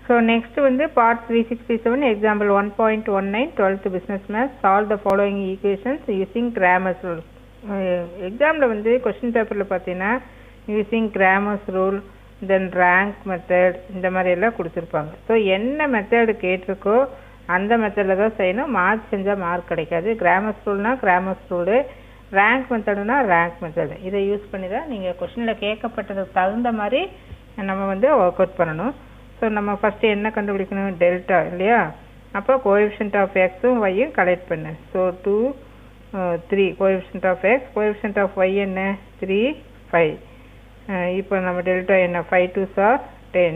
so next வந்து part three sixty seven example one point one nine twelfth business maths solve the following equations using Cramer's rule எக்ஸாமில் வந்து question பேப்பரில் பார்த்தீங்கன்னா using Cramer's rule then rank method இந்த மாதிரி எல்லாம் கொடுத்துருப்பாங்க so என்ன மெத்தடு கேட்டிருக்கோ அந்த மெத்தடில் தான் செய்யணும் மார்க் செஞ்சால் மார்க் கிடைக்காது கிராமர்ஸ் ரூல்னா கிராமர்ஸ் ரூலு ரேங்க் மெத்தடுனா ரேங்க் மெத்தடு இதை யூஸ் பண்ணி தான் நீங்கள் கொஷினில் கேட்கப்பட்டதுக்கு தகுந்த மாதிரி நம்ம வந்து ஒர்க் அவுட் பண்ணணும் ஸோ நம்ம ஃபஸ்ட்டு என்ன கண்டுபிடிக்கணும் டெல்டா இல்லையா அப்போ கோஎஃபிஷியன்ட் ஆஃப் எக்ஸும் ஒய்யும் கலெக்ட் பண்ணு so two three coefficient of x coefficient of y என்ன த்ரீ ஃபைவ் இப்போ நம்ம டெல்டா என்ன ஃபைவ் டூ சார் டென்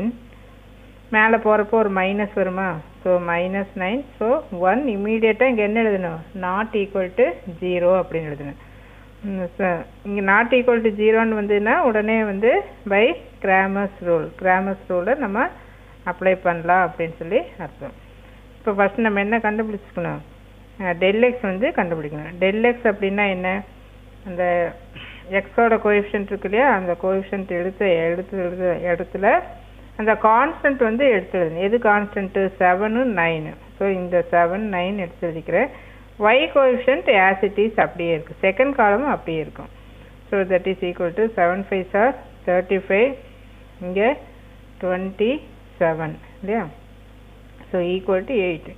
மேலே போகிறப்போ ஒரு மைனஸ் வருமா so minus nine so one இம்மீடியட்டாக இங்கே என்ன எழுதணும் நாட் ஈக்குவல் டு ஜீரோ அப்படின்னு எழுதணும் இங்கே நாட் ஈக்குவல் டு ஜீரோன்னு வந்ததுன்னா உடனே வந்து பை கிராமர்ஸ் ரூல் கிராமர்ஸ் ரூலை நம்ம அப்ளை பண்ணலாம் அப்படின்னு சொல்லி அர்த்தம் இப்போ ஃபஸ்ட் நம்ம என்ன கண்டுபிடிச்சிக்கணும் டெல்எக்ஸ் வந்து கண்டுபிடிக்கணும் டெல்எக்ஸ் அப்படின்னா என்ன அந்த எக்ஸோட கோஎஃபிஷியன்ட் இருக்கு இல்லையா அந்த கோஎஃபிஷியன்ட் எடுத்து எடுத்து எழுத இடத்துல அந்த கான்ஸ்டன்ட் வந்து எடுத்து எழுதணும் எது கான்ஸ்டன்ட்டு செவனு நைனு ஸோ இந்த செவன் நைன் எடுத்து எழுதிக்கிறேன் y coefficient as it is அப்படியே இருக்குது செகண்ட் காலமும் அப்படியே இருக்கும் so that is equal to seven five sir thirty five இங்கே டுவெண்ட்டி செவன் இல்லையா so equal to eight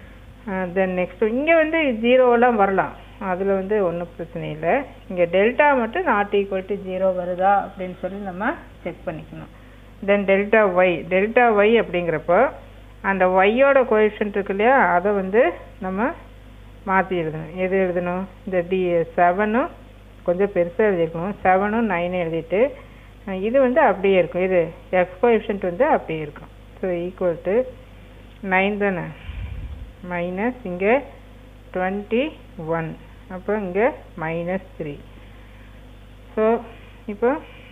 then next இங்கே வந்து ஜீரோவெல்லாம் வரலாம் அதில் வந்து ஒன்றும் பிரச்சனை இல்லை இங்கே டெல்டா மட்டும் நாட் ஈக்குவல் டு ஜீரோ வருதா அப்படின்னு சொல்லி நம்ம செக் பண்ணிக்கணும் then delta y delta y அப்படிங்கிறப்போ அந்த ஒய்யோட கோஎஃபிஷியன்ட் இருக்கு இல்லையா அதை வந்து நம்ம மாற்றி எழுதணும் எது எழுதணும் இந்த டி செவனும் கொஞ்சம் பெருசாக எழுதியிருக்கணும் செவனும் நைனும் எழுதிட்டு இது வந்து அப்படியே இருக்கும் இது எக்ஸ் கோஎஃபிஷியன்ட் வந்து அப்படியே இருக்கும் ஸோ ஈக்குவல் டு நைன் தானே மைனஸ் இங்கே டுவெண்ட்டி ஒன் அப்புறம் இங்கே மைனஸ் த்ரீ ஸோ இப்போ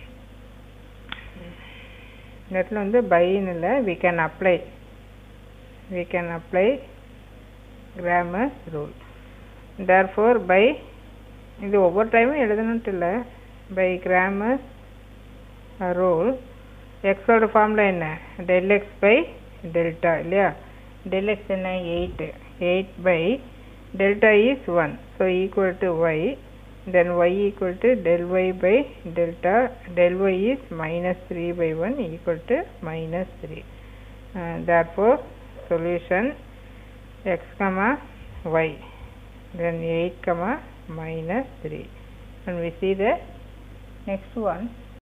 இந்த இடத்துல வந்து பைன்னு இல்லை we can apply we can apply Cramer rule therefore by இது ஒவ்வொரு டைமும் எழுதணுன்ட்டு இல்லை பை கிராமர் ரூல் எக்ஸோட ஃபார்மில் என்ன டெல் எக்ஸ் பை டெல்டா இல்லையா டெல் எக்ஸ் என்ன eight eight by delta is 1 so equal to y then y equal to del y by delta del y is minus 3 by 1 equal to minus 3 uh, therefore solution x comma y then 8 comma minus 3 and we see the next one